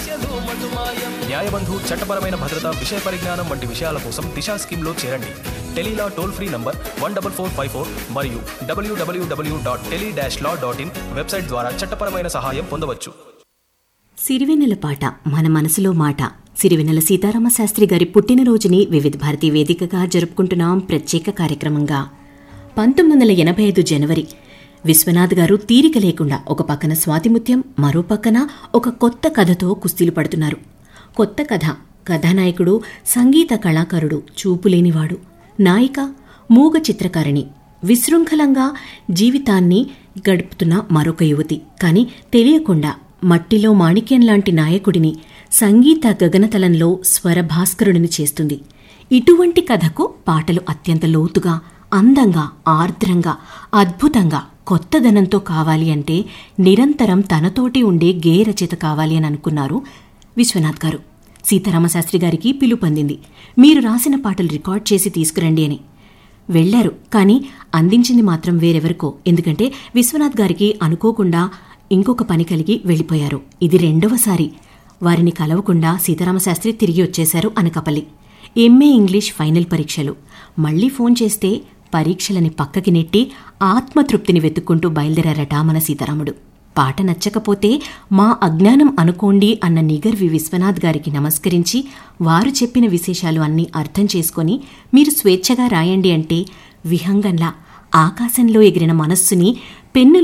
న్యాయబంధు చట్టపరమైన భద్రత విషయ పరిజ్ఞానం వంటి విషయాల కోసం దిశా స్కీమ్లో చేరండి tele law toll free number one double four five four మరియు WWW dot tele dash law dot in website ద్వారా చట్టపరమైన సహాయం పొందవచ్చు సిరివెన్నెల పాట మన మనసులో మాట సిరివెన్నెల సీతారామ శాస్త్రి గారి పుట్టినరోజుని వివిధ భారతి వేదికగా జరుపుకుంటున్నాం ప్రత్యేక కార్యక్రమంగా పంతొమ్మిది వందల ఎనభై ఐదు జనవరి విశ్వనాథ్ గారు తీరిక లేకుండా ఒక పక్కన స్వాతిముత్యం మరో పక్కన ఒక కొత్త కథతో కుస్తీలు పడుతున్నారు కొత్త కథ కథానాయకుడు సంగీత కళాకారుడు చూపులేనివాడు నాయిక మూగ చిత్రకారిణి విశృంఖలంగా జీవితాన్ని గడుపుతున్న మరొక యువతి కాని తెలియకుండా మట్టిలో మాణిక్యం లాంటి నాయకుడిని సంగీత గగనతలంలో స్వరభాస్కరుడిని చేస్తుంది ఇటువంటి కథకు పాటలు అత్యంత లోతుగా అందంగా ఆర్ద్రంగా అద్భుతంగా కొత్తదనంతో కావాలి అంటే నిరంతరం తనతోటి ఉండే గేయ రచయిత కావాలి అని అనుకున్నారు విశ్వనాథ్ గారు సీతారామశాస్త్రి గారికి పిలుపందింది మీరు రాసిన పాటలు రికార్డ్ చేసి తీసుకురండి అని వెళ్లారు కానీ అందించింది మాత్రం వేరెవరికో ఎందుకంటే విశ్వనాథ్ గారికి అనుకోకుండా ఇంకొక పని కలిగి వెళ్ళిపోయారు ఇది రెండవసారి వారిని కలవకుండా సీతారామశాస్త్రి తిరిగి వచ్చేశారు అనకపల్లి ఎంఏ ఇంగ్లీష్ ఫైనల్ పరీక్షలు మళ్లీ ఫోన్ చేస్తే పరీక్షలని పక్కకి నెట్టి ఆత్మతృప్తిని వెతుక్కుంటూ బయలుదేరారట మన సీతారాముడు పాట నచ్చకపోతే మా అజ్ఞానం అనుకోండి అన్న నిగర్వి విశ్వనాథ్ గారికి నమస్కరించి వారు చెప్పిన విశేషాలు అన్నీ అర్థం చేసుకొని మీరు స్వేచ్ఛగా రాయండి అంటే విహంగంలా ఆకాశంలో ఎగిరిన మనస్సుని పెన్నులో